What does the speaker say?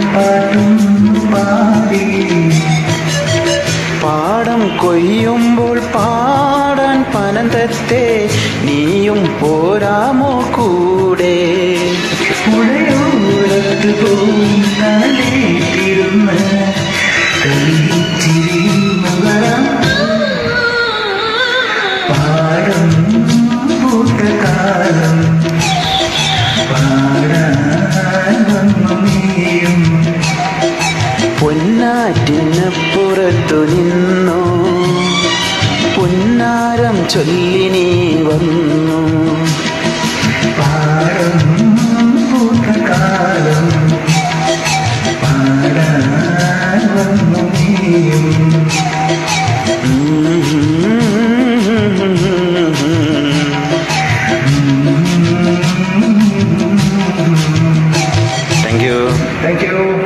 പാട്ടും പാടി പാടം കൊയ്യുമ്പോൾ പാടാൻ പനന്തത്തെ നീയും പോരാമോ കൂടെ പുഴയോരത്ത് പോയി തണലേറ്റിരുന്ന് കളിച്ചിരിയുന്നവരാം പാടം പൂത്ത കാലം പാടാൻ വന്നു നീയും പൊന്നാറ്റിനപ്പുറത്തു നിന്നു പൊന്നാരം ചൊല്ലി നീ വന്നു പാടം പൂത്ത കാലം പാടാൻ വന്നു നീയും താങ്ക് യു താങ്ക് യു